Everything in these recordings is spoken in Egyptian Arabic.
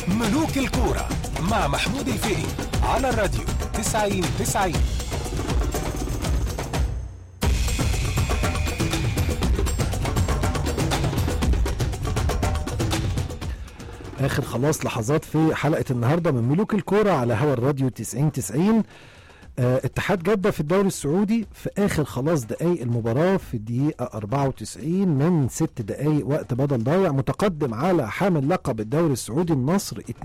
ملوك الكورة مع محمود الفقي على الراديو 90 90 اخر خلاص لحظات في حلقه النهارده من ملوك الكوره على هوا الراديو 90 90 آه اتحاد جده في الدوري السعودي في اخر خلاص دقائق المباراه في الدقيقه 94 من ست دقائق وقت بدل ضايع متقدم على حامل لقب الدوري السعودي النصر 2-1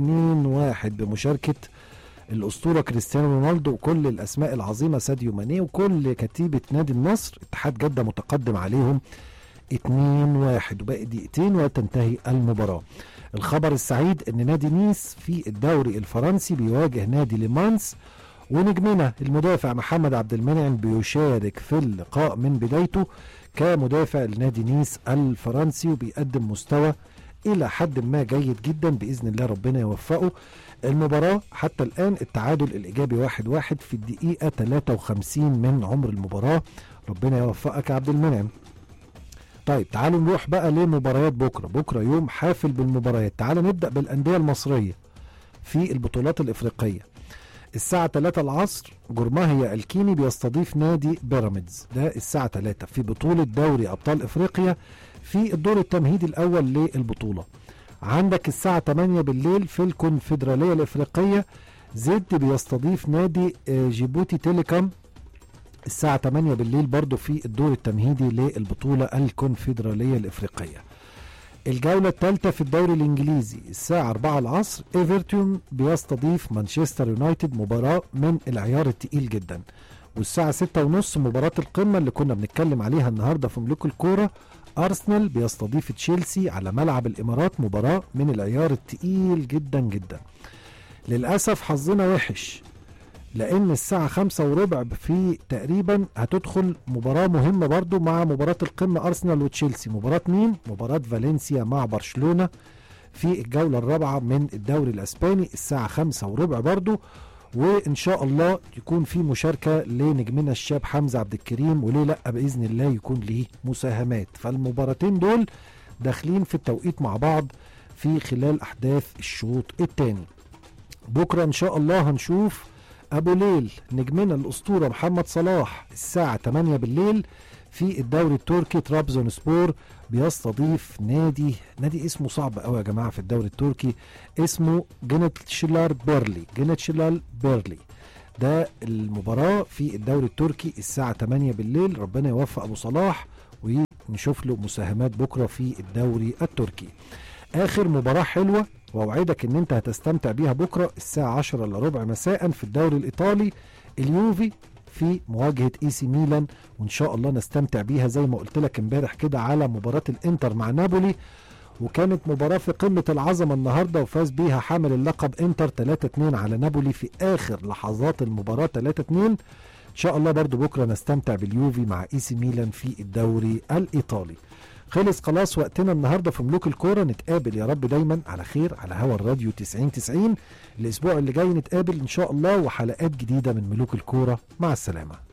بمشاركه الاسطوره كريستيانو رونالدو وكل الاسماء العظيمه ساديو ماني وكل كتيبه نادي النصر اتحاد جده متقدم عليهم 2-1 وباقي دقيقتين وتنتهي المباراه الخبر السعيد ان نادي نيس في الدوري الفرنسي بيواجه نادي ليمانس ونجمنا المدافع محمد عبد المنعم بيشارك في اللقاء من بدايته كمدافع لنادي نيس الفرنسي وبيقدم مستوى الى حد ما جيد جدا باذن الله ربنا يوفقه المباراة حتى الآن التعادل الإيجابي واحد واحد في الدقيقة 53 من عمر المباراة ربنا يوفقك يا عبد المنعم طيب تعالوا نروح بقى لمباريات بكره بكره يوم حافل بالمباريات تعالوا نبدا بالانديه المصريه في البطولات الافريقيه الساعة 3 العصر جرماهيا الكيني بيستضيف نادي بيراميدز ده الساعة 3 في بطولة دوري أبطال إفريقيا في الدور التمهيدي الأول للبطولة عندك الساعة 8 بالليل في الكونفدرالية الإفريقية زد بيستضيف نادي جيبوتي تيليكوم الساعة 8 بالليل برضو في الدور التمهيدي للبطولة الكونفدرالية الإفريقية الجولة الثالثة في الدوري الإنجليزي الساعة 4 العصر إيفرتون بيستضيف مانشستر يونايتد مباراة من العيار التقيل جدا والساعة 6 ونص مباراة القمة اللي كنا بنتكلم عليها النهاردة في ملوك الكورة أرسنال بيستضيف تشيلسي على ملعب الإمارات مباراة من العيار التقيل جدا جدا للأسف حظنا وحش لان الساعة خمسة وربع في تقريبا هتدخل مباراة مهمة برضو مع مباراة القمة ارسنال وتشيلسي مباراة مين؟ مباراة فالنسيا مع برشلونة في الجولة الرابعة من الدوري الاسباني الساعة خمسة وربع برضو وان شاء الله يكون في مشاركة لنجمنا الشاب حمزة عبد الكريم وليه لا باذن الله يكون ليه مساهمات فالمباراتين دول داخلين في التوقيت مع بعض في خلال احداث الشوط الثاني بكرة ان شاء الله هنشوف ابو ليل نجمنا الاسطوره محمد صلاح الساعه 8 بالليل في الدوري التركي ترابزون سبور بيستضيف نادي نادي اسمه صعب قوي يا جماعه في الدوري التركي اسمه جنت شيلار بيرلي جنت شيلار بيرلي ده المباراه في الدوري التركي الساعه 8 بالليل ربنا يوفق ابو صلاح ونشوف له مساهمات بكره في الدوري التركي اخر مباراه حلوه واوعدك ان انت هتستمتع بيها بكره الساعه 10 الا ربع مساء في الدوري الايطالي اليوفي في مواجهه اي سي ميلان وان شاء الله نستمتع بيها زي ما قلت لك امبارح كده على مباراه الانتر مع نابولي وكانت مباراه في قمه العظمه النهارده وفاز بيها حامل اللقب انتر 3-2 على نابولي في اخر لحظات المباراه 3-2 ان شاء الله برضو بكره نستمتع باليوفي مع اي سي ميلان في الدوري الايطالي خلص خلاص وقتنا النهارده في ملوك الكوره نتقابل يا رب دايما على خير على هوا الراديو 90 90 الاسبوع اللي جاي نتقابل ان شاء الله وحلقات جديده من ملوك الكوره مع السلامه